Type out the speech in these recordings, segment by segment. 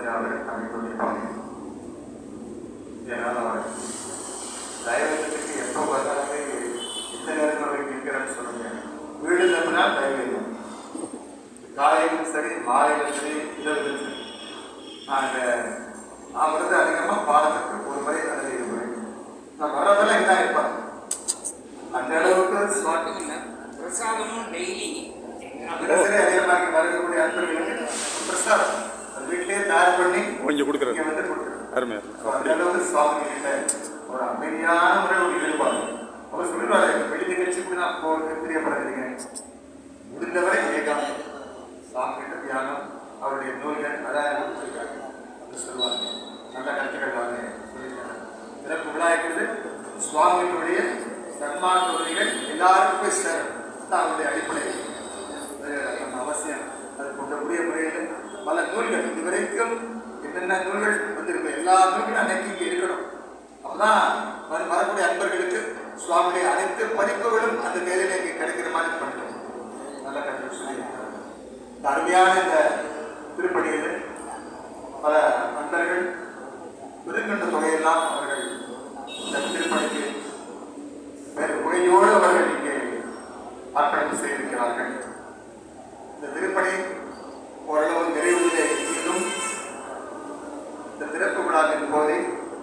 அவர் பண்ணி கொண்டிருப்பாங்க ஏன்னா தயவத்துக்கு எப்போ பார்த்தாலுமே எந்த நேரத்தில் போய் நிற்கிறேன்னு சொல்லுங்க வீடு தப்புனா தயவேதம் காலையிலும் சரி மாலையிலும் சரி இரவிலும் சரி நாங்கள் நான் வந்து அதிகமாக பாடத்துக்கு ஒரு முறை அதில் இருப்பேன் நான் வர்றதெல்லாம் இதான் இருப்பாங்க அந்த அளவுக்கு ஸ்மார்ட் மட்டும் இல்லை பிரசாதமும் டெய்லி தினசரி அதிகமாக வரக்கூடிய அன்பர்களுக்கு பிரசாதம் அது வீட்டிலேயே தயார் பண்ணி கொஞ்சம் கொடுக்குறாரு இங்கே வந்து கொடுக்குறோம் அருமை So, அந்த அளவுக்கு சுவாமி கிட்ட ஒரு அமைதியான முறை ஒரு ஈடுபாடு அவர் சொல்லுவாரு வெளி நிகழ்ச்சி கூட நான் போகிறது பிரியப்படுறீங்க முடிந்தவரை ஏகாந்தம் சாமி கிட்ட தியானம் அவருடைய நூல்கள் அதான் அப்படி சொல்லுவாங்க நல்ல கருத்துக்கள் வாங்க சொல்லியிருக்காங்க சிறப்பு விழா இருக்கிறது சுவாமியினுடைய சன்மான உரைகள் எல்லாருக்கும் போய் சேரும் அதான் அவருடைய அடிப்படை அது நம்ம அவசியம் அது கொண்டக்கூடிய முறையில் பல நூல்கள் இதுவரைக்கும் என்னென்ன நூல்கள் வந்திருக்கு எல்லா நூல்களும் அன்னைக்கு இங்கே இருக்கணும் அப்பதான் வர- வரக்கூடிய அன்பர்களுக்கு சுவாமியுடைய அனைத்து பதிப்புகளும் அந்த தேதியில இங்கே கிடைக்கிற மாதிரி பண்ணுறோம் நல்ல கருத்து சொல்லியிருக்காங்க இந்த அருமையான இந்த திருப்பணியில் பல அன்பர்கள் பெருங்கண்ட தொகையெல்லாம் அவர்கள் இந்த திருப்பணிக்கு வேறு முறையோடு அவர்கள் இங்கே அர்ப்பணிப்பு செய்திருக்கிறார்கள் இந்த திருப்பணி ஓரளவு நிறைவுலே இன்னும் இந்த திறப்பு விழாவின் போதே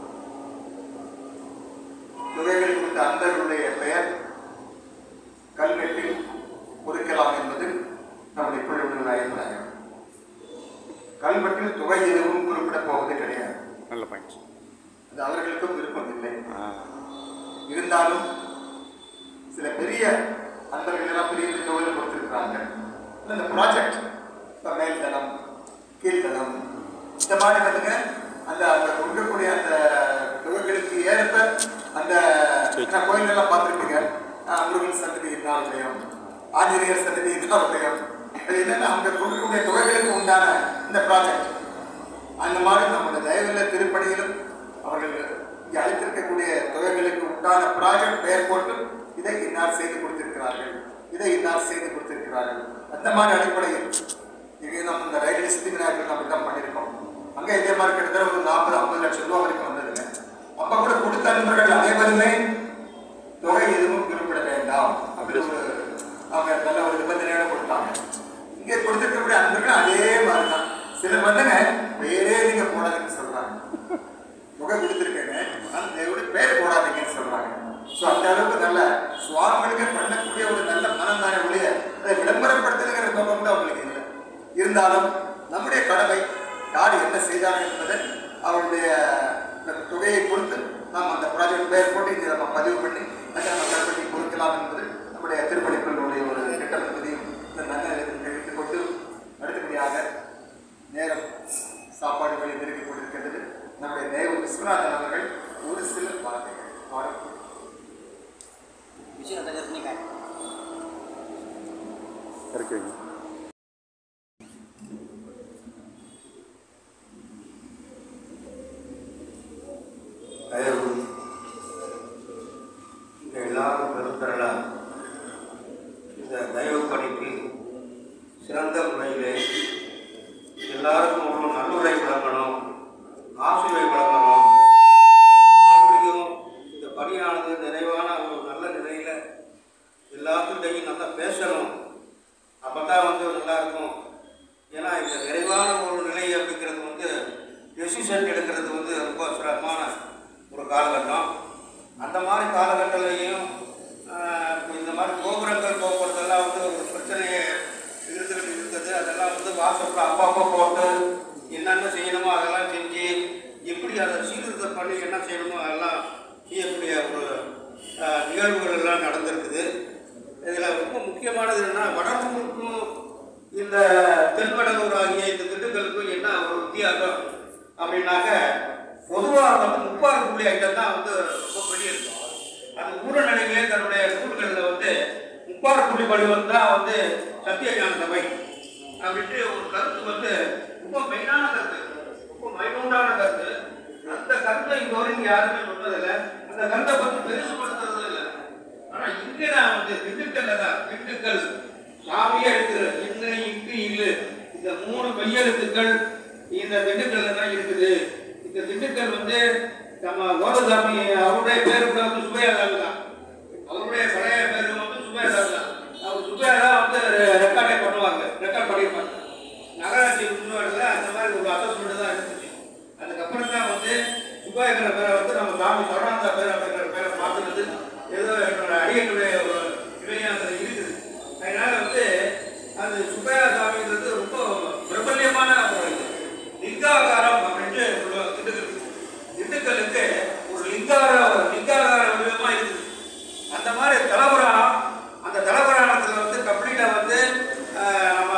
துறைகளில் உள்ள அன்பர்களுடைய பெயர் கல்வெட்டில் பொறிக்கலாம் என்பது நம்முடைய குழுவினர் அபிப்பிராயம் கல்வெட்டில் தொகை எதுவும் குறிப்பிடப் போவது கிடையாது நல்ல பாயிண்ட் அது அவர்களுக்கும் விருப்பம் இல்லை ஆ இருந்தாலும் சில பெரிய அன்பர்கள் எல்லாம் பெரிய பெரிய தொழில் கொடுத்துருக்குறாங்க இந்த ப்ராஜெக்ட் இப்போ மேல்தளம் கீழ்த்தளம் இந்த மாதிரி வந்துங்க அந்த அந்த கொடுக்கக்கூடிய அந்த தொகைகளுக்கு ஏற்ப அந்த நான் கோயிலெல்லாம் பார்த்துருப்பீங்க முருகன் சன்னதி இருந்தால் உதயம் ஆஞ்சநேயர் சன்னதி இருந்தால் உதயம் அது என்னன்னா அவங்க கொடுக்கக்கூடிய தொகைகளுக்கு உண்டான இந்த ப்ராஜெக்ட் அந்த மாதிரி நம்முடைய தயவுள்ள திருப்பணியிலும் அவர்கள் இங்கே அளித்திருக்கக்கூடிய தொகைகளுக்கு உண்டான ப்ராஜெக்ட் பெயர் போட்டு இதை இன்னார் செய்து கொடுத்திருக்கிறார்கள் இதை இன்னார் செய்து கொடுத்திருக்கிறார்கள் அந்த மாதிரி அடிப்படையில் இங்கே நம்ம இந்த ரயில்வே சித்தி விநாயகர் நம்ம தான் பண்ணியிருக்கோம் அங்கே இதே மாதிரி கிட்டத்தட்ட ஒரு நாற்பது ஐம்பது லட்சம் ரூபா வரைக்கும் வந்ததுங்க அப்போ கூட கொடுத்த நண்பர்கள் அனைவருமே தொகை எதுவும் குறிப்பிட வேண்டாம் அப்படி ஒரு அவங்க நல்ல ஒரு நிபந்தனையோட கொடுத்தாங்க இங்கே கொடுத்துருக்கக்கூடிய அன்பர்கள் அதே மாதிரி தான் சிலர் வந்துங்க பேரே நீங்க போடாதீங்கன்னு சொல்றாங்க தொகை கொடுத்துருக்கேங்க ஆனால் தேவடைய பேர் போடாதீங்கன்னு சொல்றாங்க ஸோ அந்த அளவுக்கு நல்ல சுவாமிகளுக்கு பண்ணக்கூடிய ஒரு நல்ல மனம் தானே ஒழிய அதை விளம்பரப்படுத்துகிற நோக்கம் கூட அவங்களுக்கு இல்லை இருந்தாலும் நம்முடைய கடமை யார் என்ன செய்தார்கள் என்பதை அவருடைய இந்த தொகையை கொடுத்து நாம் அந்த ப்ராஜெக்ட் பெயர் போட்டு இதை நம்ம பதிவு பண்ணி அதை நம்ம கற்பனை கொடுக்கலாம் என்பது நம்முடைய திருப்பணிக்குள்ளுடைய ஒரு திட்டம் என்பதையும் இந்த நல்ல எடுத்துக் கொண்டு அடுத்தபடியாக நேரம் சாப்பாடு வழி நெருங்கிக் கொண்டிருக்கின்றது நம்முடைய தேவ விஸ்வநாதன் அவர்கள் ஒரு சில வார்த்தைகள் பாடம் விஷயம் தெரிஞ்சுருக்கீங்க இறக்கி வைங்க தயவு இங்க எல்லாரும் பெருந்தரலாம் இந்த தயவு பணிக்கு சிறந்த முறையிலே எல்லாருக்கும் ஒரு நல்லுரை வழங்கணும் ஆசிரியை வழங்கணும் மறுபடியும் இந்த பணியானது நிறைவான ஒரு நல்ல நிலையில எல்லாத்துக்கிட்டையும் நல்லா பேசணும் அப்பதான் வந்து நல்லா இருக்கும் ஏன்னா இந்த நிறைவான ஒரு நிலை அப்படிங்கிறது வந்து டெசிஷன் எடுக்கிறது வந்து ரொம்ப சிரமமான ஒரு காலகட்டம் அந்த மாதிரி காலகட்டத்திலையும் ஆஹ், இப்ப இந்த மாதிரி கோபுரங்கள் போக்குவரத்தெல்லாம் வந்து ஒரு பிரச்சனையை இருந்துகிட்டு இருக்குது அதெல்லாம் வந்து வாசப்பில் அப்பப்போ போட்டு என்னென்ன செய்யணுமோ அதெல்லாம் செஞ்சு எப்படி அதை சீர்திருத்தம் பண்ணி என்ன செய்யணுமோ அதெல்லாம் செய்யக்கூடிய ஒரு ஆஹ், நிகழ்வுகள் எல்லாம் நடந்திருக்குது இதில் ரொம்ப முக்கியமானது என்னன்னா வடலூருக்கும் இந்த தென்வடலூர் ஆகிய இந்த திண்டுக்கலுக்கும் என்ன ஒரு வித்தியாசம் அப்படின்னாக்க பொதுவாக வந்து முப்பாறு புள்ளி ஐட்டம் தான் வந்து ரொம்ப பெரிய இருக்கும் அந்த ஊரநிலையிலே தன்னுடைய நூல்களில் வந்து முப்பாறு புள்ளி வடிவம் தான் வந்து சத்தியஞான சபை அப்படின்ட்டு ஒரு கருத்து வந்து ரொம்ப மெயினான கருத்து ரொம்ப மைனூண்டான கருத்து அந்த கருத்தை இங்க வரைக்கும் யாருமே சொன்னதில்லை அந்த கருத்தை பற்றி பெருசுபடுத்துறது இல்லை ஆனா இங்க நான் வந்து திண்டுக்கல்ல தான் திண்டுக்கல் சாமியே எழுதுகிற இன்ன இங்கு இல்லு இந்த மூணு மெய்யெழுத்துக்கள் இந்த திண்டுக்கல்ல தான் இருக்குது இந்த திண்டுக்கல் வந்து நம்ம கோதசாமி அவருடைய பேரு கூட வந்து சுபையாதாவு தான் அவருடைய பழைய பேரு வந்து சுபையாதாவு தான் அவர் சுபையாதா வந்து ரெக்கார்டே பண்ணுவாங்க ரெக்கார்ட் பண்ணியிருப்பாங்க நகராட்சி முன்னோடில் அந்த மாதிரி ஒரு அசஸ்மெண்ட் தான் இருந்துச்சு அதுக்கப்புறம் தான் வந்து சுபாயங்கிற பேரை வந்து நம்ம சாமி சரவணாந்தா பேர் அப்படிங்கிற பேரை மாற்றுறது ஏதோ என்னோட அடியனுடைய ஒரு இணையானது இருக்குது அதனால வந்து அந்த சுப்பையா சாமின்றது ரொம்ப பிரபல்யமான ஒரு இது. லிங்காகாரம் அப்படின்னு சொல்லுவாங்க திண்டுக்கல் திண்டுக்கலுக்கு ஒரு லிங்கார லிங்காகார வடிவமா இருக்குது அந்த மாதிரி தலபுராணம் அந்த தலபுராணத்தில் வந்து கம்ப்ளீட்டாக வந்து ஆஹ், நம்ம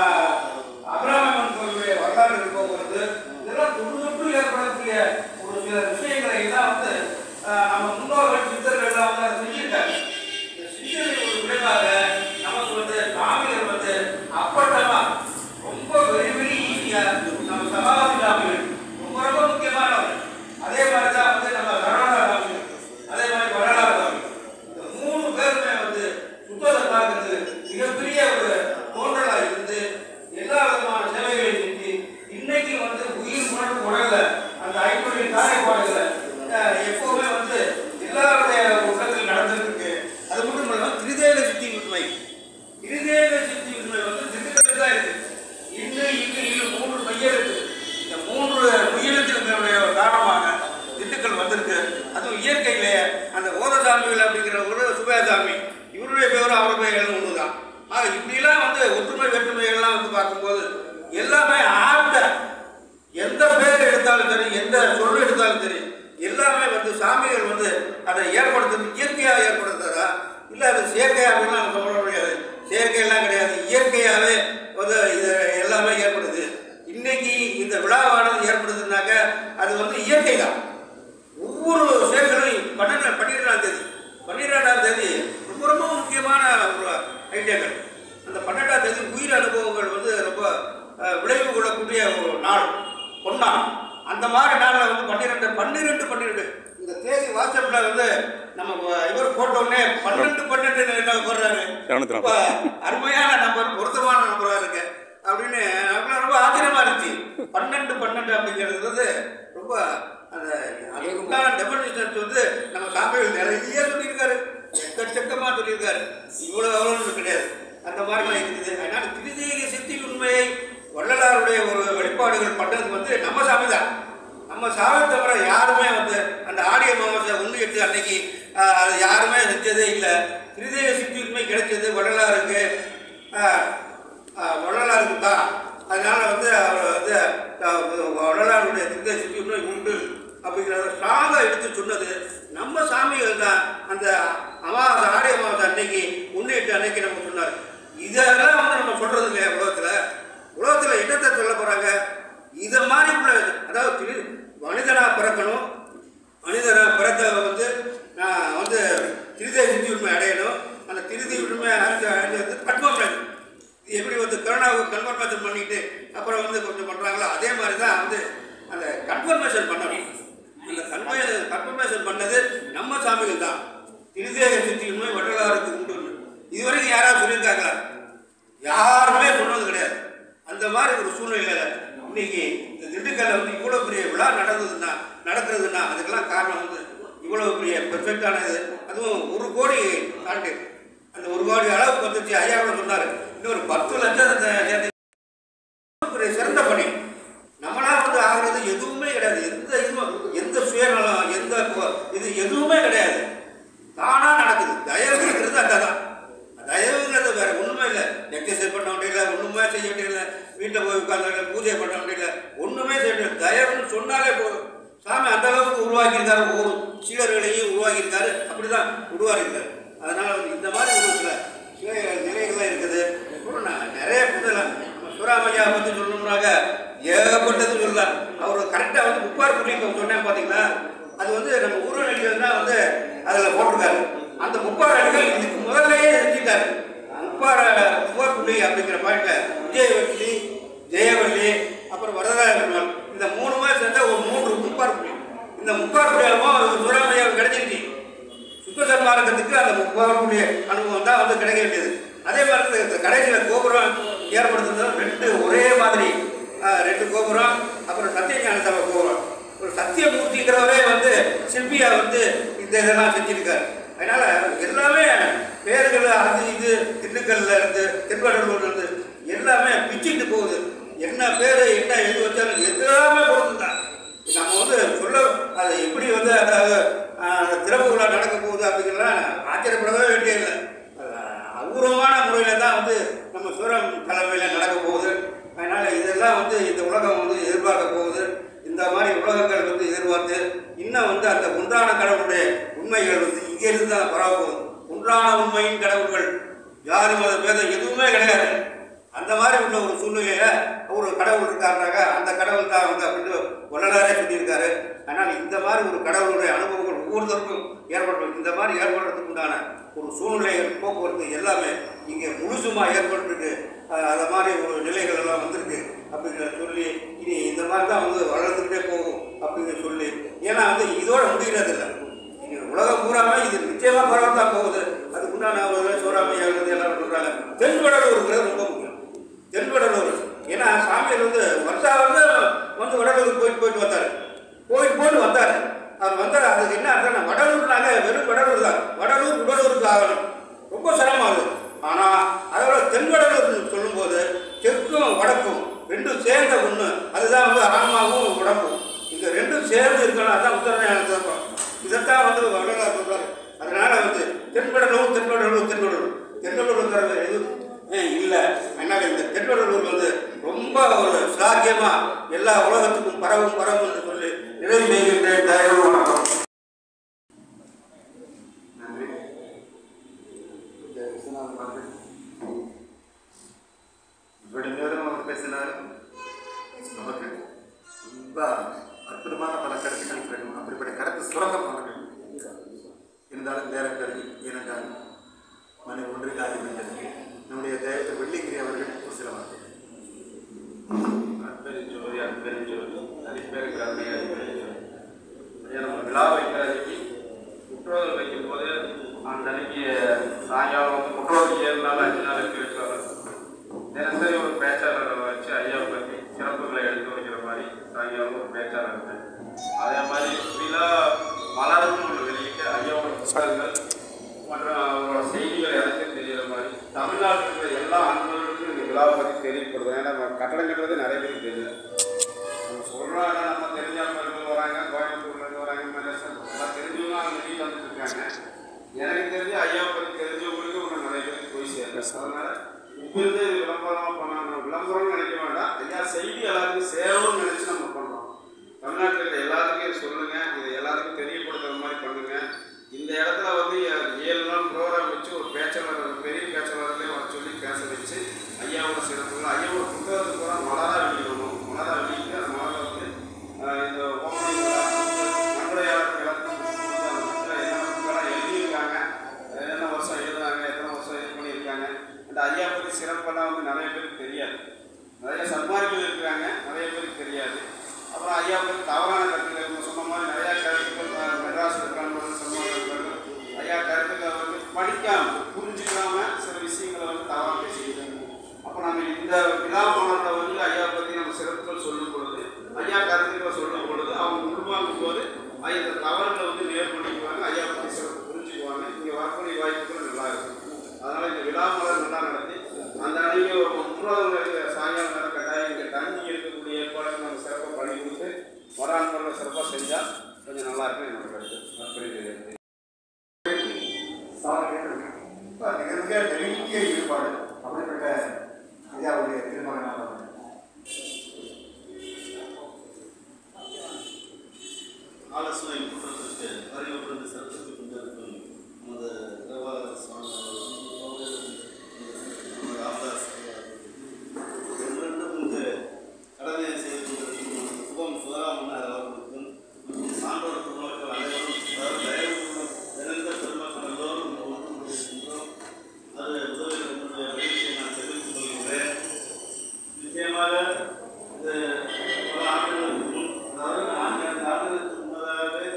அபிராமன் கோவிலுடைய வரலாறு போகிறது இதெல்லாம் தொன்று தொட்டு ஏற்படக்கூடிய ஒரு சில விஷயங்களை எல்லாம் வந்து ஆஹ், நம்ம முன்னோர்கள் சித்தர்கள் எல்லாம் வந்து அதை செஞ்சிருக்காங்க இந்த செஞ்சதின் ஒரு விளைவாக நமக்கு வந்து சாமிகள் வந்து அப்பட்டமா ரொம்ப வெரி வெரி ஈஸியா நம்ம சபாபதி சாமிகள் ரொம்ப ரொம்ப முக்கியமானவர் அதே மாதிரி தான் வந்து நம்ம சரவணா சாமிகள் அதே மாதிரி வரலாறு சாமிகள் இந்த மூணு பேருமே வந்து சுத்தத்தை பார்க்கறது மிகப்பெரிய ஒரு தோன்றலா இருந்து எல்லா விதமான சேவைகளையும் செஞ்சு இன்னைக்கு வந்து உயிர் உணர்வு உடல்ல அந்த ஐம்பது காரைப்பாடுகளை எப்பவுமே வந்து எல்லாருடைய உள்ளத்தில் நடந்துட்டு இருக்கு அது மட்டும் இல்லாமல் திரிதேக சித்தி உண்மை திரிதேக சித்தி உண்மை வந்து திண்டுக்கல் தான் இருக்கு இன்று இங்கு இரு மூன்று மையம் இருக்கு இந்த மூன்று உயிரினத்தினுடைய காரணமாக திண்டுக்கல் வந்திருக்கு அதுவும் இயற்கையிலே அந்த ஓதசாமிகள் அப்படிங்கிற ஒரு சுபேசாமி இவருடைய பேரும் அவர் பெயரும் ஒன்று தான் ஆக இப்படிலாம் வந்து ஒற்றுமை வேற்றுமைகள்லாம் வந்து பார்க்கும்போது எல்லாமே ஆப்ட எந்த பேர் எடுத்தாலும் சரி எந்த சொல் எடுத்தாலும் சரி எல்லாமே வந்து சாமிகள் வந்து அதை ஏற்படுத்துறது இயற்கையாக ஏற்படுத்துறதா இல்லை அது செயற்கை அப்படின்னு நம்ம சொல்ல முடியாது செயற்கையெல்லாம் கிடையாது இயற்கையாகவே வந்து இது எல்லாமே ஏற்படுது இன்னைக்கு இந்த விழாவானது ஏற்படுதுனாக்க அது வந்து இயற்கை தான் ஒவ்வொரு செயல்களும் பன்னெண்டு பன்னிரெண்டாம் தேதி பன்னிரெண்டாம் தேதி ரொம்ப ரொம்ப முக்கியமான ஒரு ஐடியாக்கள் அந்த பன்னெண்டாம் தேதி உயிர் அனுபவங்கள் வந்து ரொம்ப அஹ், விளைவு கொள்ளக்கூடிய ஒரு நாள் பொன்னாள் அந்த மாதிரி நாளில் வந்து பன்னிரெண்டு பன்னிரெண்டு பன்னிரெண்டு இந்த தேதி வாட்ஸ்அப்பில் வந்து நம்ம இவர் போட்டோடனே பன்னெண்டு பன்னெண்டு என்ன போடுறாரு இரநூத்தி ரொம்ப அருமையான நம்பர் பொருத்தமான நம்பரா இருக்கு அப்படின்னு நமக்கு ரொம்ப ஆச்சரியமா இருந்துச்சு பன்னெண்டு பன்னெண்டு அப்படிங்கிறது வந்து ரொம்ப அந்த அதுக்கு உண்டான டெபினிஷன்ஸ் வந்து நம்ம சாமிகள் நிறைய சொல்லியிருக்காரு எக்கச்சக்கமா சொல்லியிருக்காரு இவ்வளவு அவ்வளவு கிடையாது அந்த மாதிரிலாம் இருக்குது அதனால திருதேக சித்தி உண்மையை வள்ளலாருடைய ஒரு வெளிப்பாடுகள் பண்ணது வந்து நம்ம சாமி தான் நம்ம சாமி தவிர யாருமே வந்து அந்த ஆடிய மாவட்ட ஒன்று எட்டு அன்னைக்கு ஆஹ், அது யாருமே செஞ்சதே இல்லை திருதேக சித்தி உண்மை கிடைச்சது வள்ளலாருக்கு ஆஹ், ஆஹ், வள்ளலாருக்கு தான் அதனால வந்து அவர் வந்து ஆஹ், வள்ளலாருடைய திருதேக சித்தி உண்மை உண்டு அப்படிங்கிறத ஸ்ட்ராங்காக எடுத்து சொன்னது நம்ம சாமிகள் தான் அந்த அமாவாசை ஆடிய அமாவாசை அன்னைக்கு ஒன்று எட்டு அன்னைக்கு நம்ம சொன்னார் இதெல்லாம் வந்து நம்ம சொல்றது இல்லையா உலகத்தில் உலகத்தில் என்னத்தை சொல்ல போகிறாங்க இதை மாதிரி உள்ள அதாவது திரு மனிதனாக பிறக்கணும் மனிதனாக பிறக்க வந்து நான் வந்து திருதேவி சித்தி உண்மை அடையணும் அந்த திருதி உண்மை அடைஞ்சு அடைஞ்சது கன்ஃபர்மேஷன் இது எப்படி வந்து கருணாவுக்கு கன்ஃபர்மேஷன் பண்ணிட்டு அப்புறம் வந்து கொஞ்சம் பண்ணுறாங்களோ அதே மாதிரி தான் வந்து அந்த கன்ஃபர்மேஷன் பண்ணணும் அந்த கன்ஃபர்மே கன்ஃபர்மேஷன் பண்ணது நம்ம சாமிகள் தான் திருதேக சித்தி உண்மை வள்ளலாருக்கு உண்டு இதுவரைக்கும் யாராவது சொல்லியிருக்காங்களா யாருமே சொன்னது கிடையாது அந்த மாதிரி ஒரு சூழ்நிலையில இன்னைக்கு இந்த திண்டுக்கல்ல வந்து இவ்வளவு பெரிய விழா நடந்ததுன்னா நடக்கிறதுன்னா அதுக்கெல்லாம் காரணம் வந்து இவ்வளவு பெரிய பெர்ஃபெக்டானது அதுவும் ஒரு கோடி தாண்டி அந்த ஒரு கோடி அளவுக்கு வந்துச்சு ஐயா கூட சொன்னாரு இன்னொரு பத்து லட்சம் சேர்த்து ஒரு சிறந்த பணி நம்மளா வந்து ஆகுறது எதுவுமே கிடையாது எந்த இதுவும் எந்த சுயநலம் எந்த கொ- இது எதுவுமே கிடையாது தானா நடக்குது தயவுங்கிறது அதான் தயவுங்கிறது வேற ஒண்ணுமே இல்லை எக்ஸசைஸ் பண்ண முடியல ஒண்ணுமே செய்ய முடியல வீட்டில் போய் உட்கார்ந்து பூஜை பண்ண முடியல ஒண்ணுமே செய்ய முடியல தயவுன்னு சொன்னாலே போதும் சாமி அந்த அளவுக்கு உருவாக்கியிருக்காரு ஒவ்வொரு சீடர்களையும் உருவாக்கியிருக்காரு அப்படிதான் உருவாக்கியிருக்காரு அதனால வந்து இந்த மாதிரி ஒரு சில சில நிலைகள்லாம் இருக்குது அப்புறம் நான் நிறைய புத்தகம் நம்ம சுராமையா பற்றி சொல்லணும்னாக்க ஏகப்பட்டது சொல்லலாம் அவர் கரெக்டாக வந்து முப்பார் புள்ளி இப்போ சொன்னேன் பார்த்தீங்களா அது வந்து நம்ம ஊரணிகள் தான் வந்து அதில் போட்டிருக்காரு அந்த முப்பார் அடிகள் இதுக்கு முதல்லயே செஞ்சுட்டாரு முப்பார முப்பார் புள்ளி அப்படிங்கிற பாயிண்ட்ல விஜயவல்லி ஜெயவல்லி அப்புறம் வரதராஜ பெருமாள் இந்த மூணுமே சேர்ந்த ஒரு மூன்று முப்பார் புள்ளி இந்த முப்பார் புள்ளியாலும் சுராமையாவுக்கு கிடைச்சிருச்சு சுத்த சன்மார்க்கத்துக்கு அந்த முப்பாவுடைய அனுபவம் தான் வந்து கிடைக்க வேண்டியது அதே மாதிரி இந்த கடைசியில் கோபுரம் ஏற்படுத்துறது ரெண்டு ஒரே மாதிரி ஆஹ், ரெண்டு கோபுரம் போகிறோம் அப்புறம் சத்திய ஞான சபை போகிறோம் ஒரு சத்தியமூர்த்திங்கிறவரே வந்து சிற்பியா வந்து இந்த இதெல்லாம் செஞ்சிருக்காரு அதனால எல்லாமே பேர்கள் அது இது திண்டுக்கல்ல இருந்து திருவள்ளூர்ல இருந்து எல்லாமே பிச்சுட்டு போகுது என்ன பேர் என்ன எழுதி வச்சாலும் எல்லாமே பொருந்துதான் நம்ம வந்து சொல்ல அது எப்படி வந்து அதாவது திறப்பு விழா நடக்க போகுது அப்படிங்கிறலாம் ஆச்சரியப்படவே வேண்டியதில்லை அது அபூர்வமான முறையில் தான் வந்து நம்ம சுரம் தலைமையில் நடக்க போகுது அதனால் இதெல்லாம் வந்து இந்த உலகம் வந்து எதிர்பார்க்க போகுது இந்த மாதிரி உலகங்கள் வந்து எதிர்பார்த்து இன்னும் வந்து அந்த உண்டான கடவுளுடைய உண்மைகள் வந்து இங்கேருந்து தான் பரவ போகுது உண்டான உண்மையின் கடவுள்கள் ஜாதி மத பேதம் எதுவுமே கிடையாது அந்த மாதிரி உள்ள ஒரு சூழ்நிலையில ஒரு கடவுள் இருக்காருனாக்க அந்த கடவுள் தான் வந்து அப்படின்னு வள்ளலாரே சொல்லியிருக்காரு ஆனால் இந்த மாதிரி ஒரு கடவுளுடைய அனுபவங்கள் ஒவ்வொருத்தருக்கும் ஏற்பட்டு இந்த மாதிரி ஏற்படுறதுக்கு உண்டான ஒரு சூழ்நிலைகள் போக்குவரத்து எல்லாமே இங்கே முழுசுமா ஏற்பட்டுருக்கு அஹ் அந்த மாதிரி ஒரு நிலைகள் எல்லாம் வந்திருக்கு அப்படிங்கிற சொல்லி இனி இந்த மாதிரி தான் வந்து வளர்ந்துக்கிட்டே போகும் அப்படிங்கிற சொல்லி ஏன்னா வந்து இதோட முடிகிறது இல்லை இங்க உலகம் பூராமே இது நிச்சயமா பரவ தான் போகுது அதுக்கு உண்டான ஒரு சோறாமையா இருந்து எல்லாரும் சொல்றாங்க தென்வடலூருங்கிறது ரொம்ப முக்கியம் தென்வடலூர் ஏன்னா சாமியார் வந்து வருஷா வந்து வந்து வடலூருக்கு போயிட்டு போயிட்டு வந்தாரு போயிட்டு போயிட்டு வந்தாரு அவர் வந்தார் அதுக்கு என்ன அர்த்தம் வடலூர்னாங்க வெறும் வடலூர் தான் வடலூர் உடலூருக்கு ஆகணும் ரொம்ப சிரமம் அது ஆனா அதோட தென்வடலூர் சொல்லும்போது தெற்கும் வடக்கும் ரெண்டும் சேர்ந்த ஒண்ணு அதுதான் வந்து ஆன்மாவும் உடம்பும் இது ரெண்டும் சேர்ந்து இருக்கணும் அதான் உத்தரஞான தத்துவம் இதைத்தான் வந்து வரலாறு சொல்றாரு அதனால வந்து தென்படலூர் தென்படலூர் தென்படலூர் தென்படலூர் எதுவும் அஹ் இல்ல அதனால இந்த தென்படலூர் வந்து ரொம்ப ஒரு சாக்கியமா எல்லா உலகத்துக்கும் பரவும் பரவும் என்று சொல்லி நிறைவு செய்கின்றேன் தயவு வணக்கம் நன்றி இந்த விஸ்வநாதன் அவர்கள் இவ்வளவு நேரம் அவர் பேசினார் நமக்கு ரொம்ப அற்புதமான பல கருத்துக்கள் கிடைக்கும் அப்படிப்பட்ட கருத்து சுரங்கம் அவர்கள் இருந்தாலும் நேரம் கருதி ஏனென்றால் மணி ஒன்றுக்கு ஆகிவிட்டது நம்முடைய தேவத்தை வெள்ளிங்கிரி அவர்கள் ஒரு சில வார்த்தை அற்பெருஞ்சோதி அற்பெருஞ்சோதி அரிப்பெருக்கு அன்னை அரிப்பெருஞ்சோதி ஐயா நம்ம விழா வைக்கிற அன்னைக்கு குற்றோதல் வைக்கும் போது அந்த அன்னைக்கு சாயங்காலம் வந்து குற்றோதல் ஏழு நாள் அஞ்சு நாளைக்கு வைப்பாங்க தினசரி ஒரு பேச்சாளரை வச்சு ஐயாவை பற்றி சிறப்புகளை எடுத்து வைக்கிற மாதிரி சாயங்காலம் ஒரு பேச்சாளர் இருக்கு அதே மாதிரி விழா மலரும் ஒன்று வெளியிட்டு ஐயாவோட புத்தகங்கள் மற்றும் அவரோட செய்திகள் எனக்கு தெரிகிற மாதிரி தமிழ்நாட்டில் இருக்கிற எல்லா அன்பர்களுக்கும் இந்த விழாவை பற்றி தெரியப்படுது ஏன்னா நம்ம கட்டடம் கட்டுறது நிறைய பேருக்கு தெரியல நம்ம சொல்கிறாங்க நம்ம தெரிஞ்சவங்க வராங்க கோயம்புத்தூர்லேருந்து வராங்க மலேசியா எல்லாம் தெரிஞ்சவங்க அவங்க வெளியில் வந்துட்டு இருக்காங்க எனக்கு தெரிஞ்சு ஐயாவை பற்றி தெரிஞ்சவங்களுக்கு இன்னும் நிறைய பேருக்கு போய் சேரல அதனால இங்கிருந்து இது விளம்பரமாக பண்ணணும் விளம்பரம்னு நினைக்க வேண்டாம் ஐயா செய்தி எல்லாருக்கும் சேரணும்னு நினச்சி நம்ம பண்ணுறோம் தமிழ்நாட்டில் இருக்கிற எல்லாத்துக்கும் இதை சொல்லுங்க இதை எல்லாத்துக்கும் தெரியப்படுத்துற மாதிரி பண்ணுங்க இந்த இடத்துல வந்து ஏ- ஏழு நாள் ப்ரோக்ராம் வச்சு ஒரு பேச்சாளர் பெரிய பேச்சாளர்களே வர சொல்லி பேச வச்சு ஐயாவோட சிறப்புகள் ஐயாவோட புத்தகத்துக்கு கூட மலரா வெளியிடணும் மலரா வெளியிட்டு அந்த மலரை வந்து ஆஹ், இந்த ஓப்பனிங் நன்கொடையாளர் எல்லாத்துக்கும் கொடுத்து அந்த புக்கில் என்னென்ன புக்கெல்லாம் எழுதியிருக்காங்க என்னென்ன வருஷம் எழுதுனாங்க எத்தனை வருஷம் இது பண்ணியிருக்காங்க அந்த ஐயா பற்றி சிறப்பெல்லாம் வந்து நிறைய பேருக்கு தெரியாது நிறைய சன்மார்க்கிகள் இருக்கிறாங்க நிறைய பேருக்கு தெரியாது அப்புறம் ஐயா பற்றி தவறான கருத்துக்கள் இவங்க சொன்ன மாதிரி நிறைய கருத்துக்கள் அஹ், மெட்ராஸ் இருக்காங்க சொன்னாங்க ஐயா கருத்துக்களை வந்து படிக்காம புரிஞ்சுக்காம சில விஷயங்களை வந்து தவறாக பேசிக்கிறாங்க அப்போ நம்ம இந்த விழா மாநாட்டில் வந்து ஐயா பற்றி நம்ம சிறப்புகள் சொல்லும் பொழுது ஐயா கருத்துக்களை சொல்லும் பொழுது அவங்க உள்வாங்கும் போது ஐயா இந்த தவறுகளை வந்து நேர் பண்ணிக்குவாங்க ஐயா பற்றி சிறப்பு புரிஞ்சுக்குவாங்க இங்கே வரக்கூடிய வாய்ப்புகள் நல்லா இருக்கும் அதனால இந்த விழா மலர் நல்லா நடத்தி அந்த அன்னைக்கு ஒரு மூணாவது சாயங்காலம் நேரம் கட்டாயம் இங்கே தண்ணி இருக்கக்கூடிய ஏற்பாடு நம்ம சிறப்பாக பண்ணி கொடுத்து வரான்பரில் சிறப்பாக செஞ்சால் கொஞ்சம் நல்லா இருக்கும் என்னோட கருத்து அப்படி மிக மிக நெருங்கிய ஈடுபாடு அப்படிப்பட்ட ஐயாவுடைய திருமகனாக அவர். ஆலோசனை கூட்டத்திற்கு அறிவுறுந்து சிறப்பித்து கொண்டிருக்கும் நமது தேவாலய சுவாமி நமது ராமதாஸ் ஐயா அவர்கள். இரண்டும் இந்த கடமையை செய்து கொண்டிருக்கும் சுபம் சுதராமன் அவர்களுக்கும் மற்றும் சான்றோர் பெருமக்கள் அனைவரும் அதாவது தயவுடன் நிறைந்த பெருமக்கள் எல்லோரும் இங்கு ஒன்று கூடியிருக்கின்றோம் அது முதலில் என்னுடைய மகிழ்ச்சியை நான் தெரிவித்துக் கொள்கிறேன் நிச்சயமாக இது பல ஆண்டுகளுக்கு முன் அதாவது நான்கு ஐந்து ஆண்டுகளுக்கு முன்னதாகவே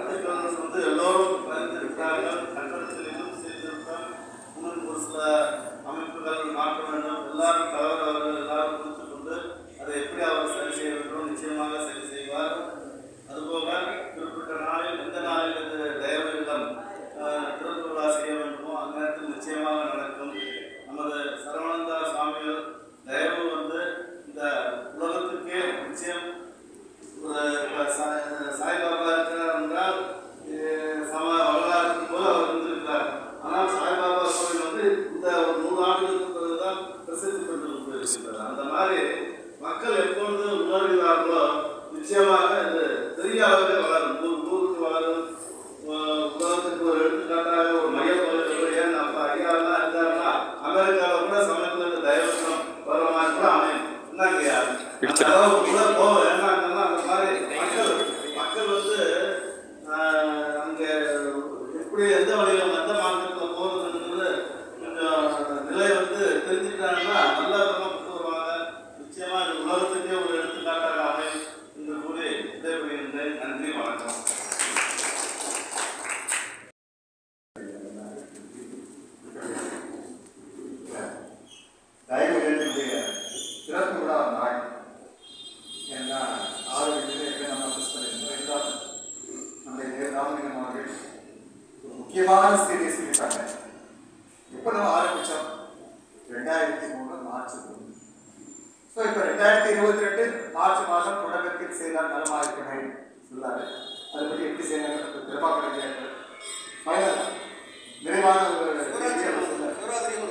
கருத்துக்கள் வந்து எல்லோரும் அறிந்திருக்கிறார்கள் கட்டடத்தில் இன்னும் செய்திருந்தால் இன்னும் ஒரு சில அமைப்புகள் மாற்ற வேண்டும் எல்லாரும் தவறவர்கள் எல்லாரும் குறித்து கொண்டு அதை எப்படி அவர் சரி செய்ய வேண்டும் நிச்சயமாக சரி செய்வார் அதுபோக குறிப்பிட்ட நாளில் எந்த நாளில் இது தயவு இல்லம் அஹ், திருவிழா செய்ய வேண்டுமோ அந்த நேரத்தில் நிச்சயமாக நடக்கும் நமது சரவணந்தா சுவாமிகள் தயவு வந்து இந்த உலகத்துக்கே நிச்சயம் ஒரு இப்ப சா- சாய்பாபா இருக்கிறார் என்றால் அஹ், சம வரலாறு இருக்கும்போது அவர் இருந்திருக்கிறார் ஆனால் சாய்பாபா கோவில் வந்து இந்த ஒரு நூறு ஆண்டுகளுக்கு பிறகுதான் பிரசித்தி பெற்று இருக்கிறார் அந்த மாதிரி மக்கள் எப்பொழுது உணர்கிறார்களோ நிச்சயமாக இது பெரிய அளவில் வளரும் நூறு நூறுக்கு வளரும் அஹ், உலகத்துக்கு ஒரு எடுத்துக்காட்டாக ஒரு மைய பகுதியில் ஏன் நம்ம ஐயாவெல்லாம் இருந்தாருன்னா அமெரிக்காவில் கூட சமயத்தில் தயவசம் வர மாதிரி கூட அமையும் என்னங்கய்யா பிடிச்சிருக்கு. அதாவது உள்ள போகும் என்னன்னா அந்த மாதிரி மக்கள் மக்கள் வந்து ஆஹ், அங்க எப்படி எந்த வழியில் எந்த மார்க்கத்தில் போகிறதுன்றது கொஞ்சம் நிலை வந்து தெரிஞ்சுக்கிட்டாங்கன்னா நல்ல விதமாக கொண்டு வருவாங்க நிச்சயமா இது உலகத்துக்கே ஒரு எடுத்துக்காட்டாக அமையும் என்று கூறி விடைபெறுகின்றேன் நன்றி வணக்கம் தயவு எழுதிய சிறப்பு விழா நாள் ஏன்னா ஆறு விஜயத்தை நம்ம மிஸ் பண்ணியிருந்தோம் என்றால் நம்முடைய ராமலிங்கம் அவர்கள் ஒரு முக்கியமான செய்தியை சொல்லிட்டாங்க எப்போ நம்ம ஆரம்பித்தோம் ரெண்டாயிரத்தி மூணு மார்ச் மூணு ஸோ இப்போ ரெண்டாயிரத்தி இருபத்தி ரெண்டு மார்ச் மாதம் தொடக்கத்தில் செய்தால் நலமாக இருக்குமே சொல்லாரு அதை பற்றி எப்படி செய்யணும் திருப்பாக்கடை ஃபைனல் நிறைவான ஒரு செய்தியை அவர் சொன்னார்.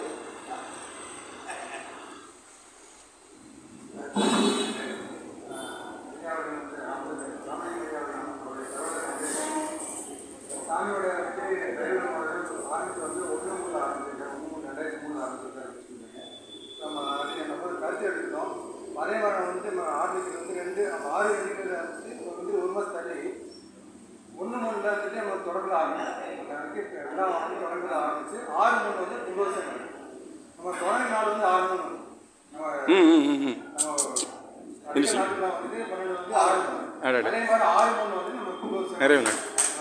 சாமியோட டிரைவர் ஆரம்பிச்சு வந்து ஒன்று மூணு ஆரம்பிச்சிருக்கேன் ஒன்று மூணு ரெண்டாயிரத்தி மூணு ஆரம்பிச்சிருக்கேன் நம்ம அது நம்ம ஒரு கருத்து எடுத்துட்டோம் அதே மாதிரி வந்து நம்ம ஆரம்பிக்கிறது வந்து ரெண்டு நம்ம ஆறு எண்ணிக்கையில் ஆரம்பிச்சு இப்போ வந்து ஒரு மாதம் தள்ளி ஒன்று மூணுல வந்துட்டு நம்ம தொடர்பில் ஆரம்பிச்சு எல்லாம் வந்து தொடர்பில் ஆரம்பிச்சு ஆறு மூணு வந்து ஒரு வருஷம் கணக்கு. நம்ம தொடங்கி நாள் வந்து ஆறு மூணு நம்ம ம் ம் ம் ம் நம்ம Finish. அடுத்த நாட்கள் வந்து பன்னெண்டு வந்து ஆறு மூணு அடடே. அதே மாதிரி ஆறு மூணு வந்து நம்ம கும்பு வருஷம் நிறைவு நாள்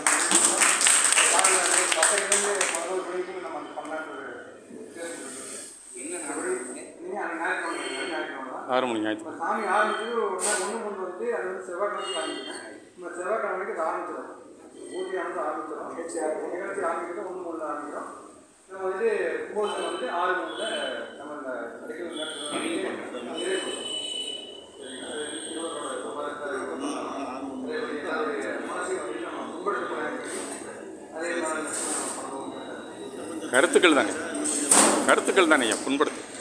என்ன நடவடிக்கை ஆறு மணி ஞாயிற்று சாமி ஆரம்பிச்சு ஒன்று ஒன்று கொண்டு வந்து அது வந்து செவ்வாய்க்கிழமை ஆரம்பிக்கிறேன் நம்ம செவ்வாய்க்கிழமைக்கு அது ஆரம்பிச்சிடும் பூஜை ஆனது ஆரம்பிச்சிடும் நிகழ்ச்சி ஆரம்பிக்கிறோம் ஒன்று மூணில் ஆரம்பிக்கிறோம் நம்ம வந்து கும்போசம் வந்து ஆறு மூணில் நம்ம இந்த அடிக்கல் நிறைவு பண்ணுறோம் மனசை வந்து நம்ம கும்பிடுறது அதே மாதிரி கருத்துக்கள் தானே கருத்துக்கள் தானே ஐயா புண்படுத்து